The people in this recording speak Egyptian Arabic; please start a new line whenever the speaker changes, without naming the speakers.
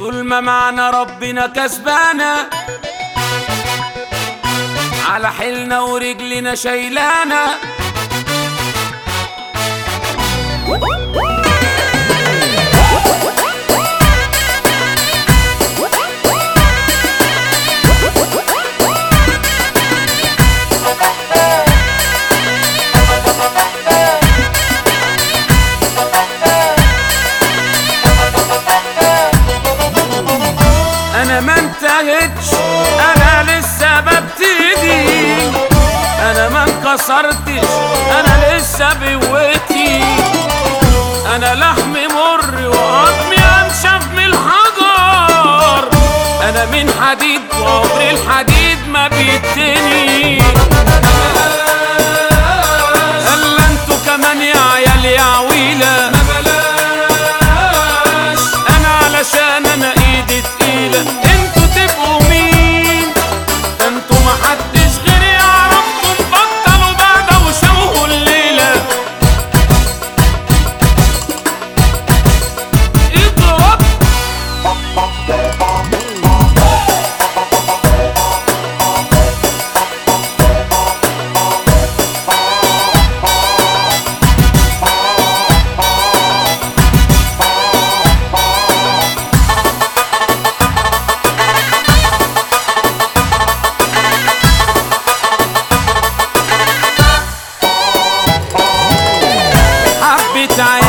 طول ما معنا ربنا كسبانا على حيلنا ورجلنا شايلانا انا ما انتهتش انا لسه ببتدي انا ما انكسرتش انا لسه بقوتي انا لحمي مر وعظمي انشف من الحجر انا من حديد وعمر الحديد ما بيتني هلا انتوا كمان يا عيال يا عويله ما بلاش انا علشان انا ايدي تقيله انتوا تبقوا مين ده انتوا محدش غيري يعرفكم بطلوا بعد وشوهوا الليله اضرب حبة عين